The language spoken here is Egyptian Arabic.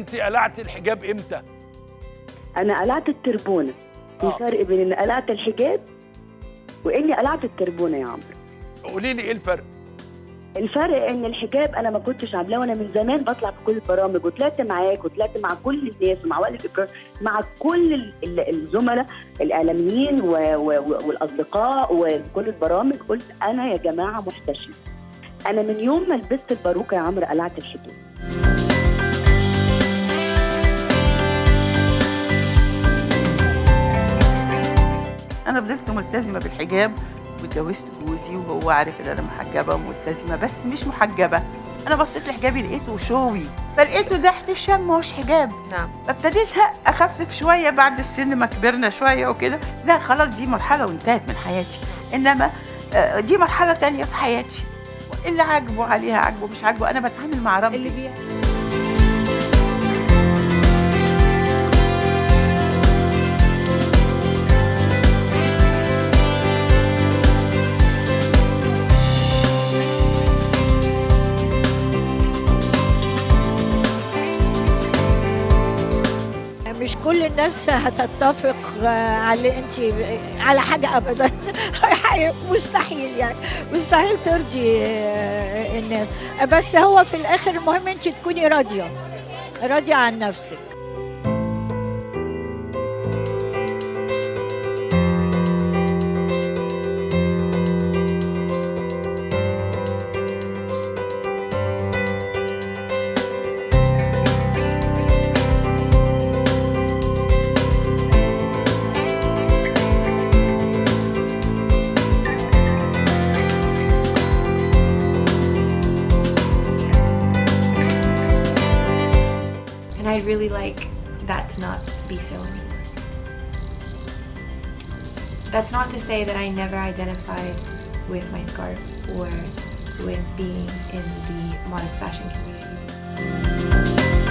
انت قلعتي الحجاب امتى انا قلعت التربونه في آه. فرق بين اني قلعت الحجاب واني قلعت التربونه يا عمرو قولي لي ايه الفرق الفرق ان الحجاب انا ما كنتش عاملاه وانا من زمان بطلع في كل البرامج وطلعت معاك وطلعت مع كل الناس ومع وائل الابراهيم مع كل ال- ال- الزملاء الاعلاميين و- و- و- والاصدقاء وكل البرامج قلت انا يا جماعه محتشمه انا من يوم ما لبست الباروكه يا عمرو قلعت الحجاب انا فضلت ملتزمه بالحجاب واتجوزت جوزي وهو عارف ان انا محجبه وملتزمه بس مش محجبه انا بصيت لحجابي لقيته شوي فلقيته ده احتشام مش حجاب نعم فابتديت ها اخفف شويه بعد السن ما كبرنا شويه وكده لا خلاص دي مرحله وانتهت من حياتي انما آه، دي مرحله تانية في حياتي اللي عاجبه عليها عاجبه مش عاجبه انا بتعامل مع ربي اللي بي مش كل الناس هتتفق آه، على اللي انت على حاجه ابدا مستحيل يعني مستحيل ترضي آه، الناس بس هو في الاخر المهم انت تكوني راضيه راضيه عن نفسك And I really like that to not be so anymore. That's not to say that I never identified with my scarf or with being in the modest fashion community.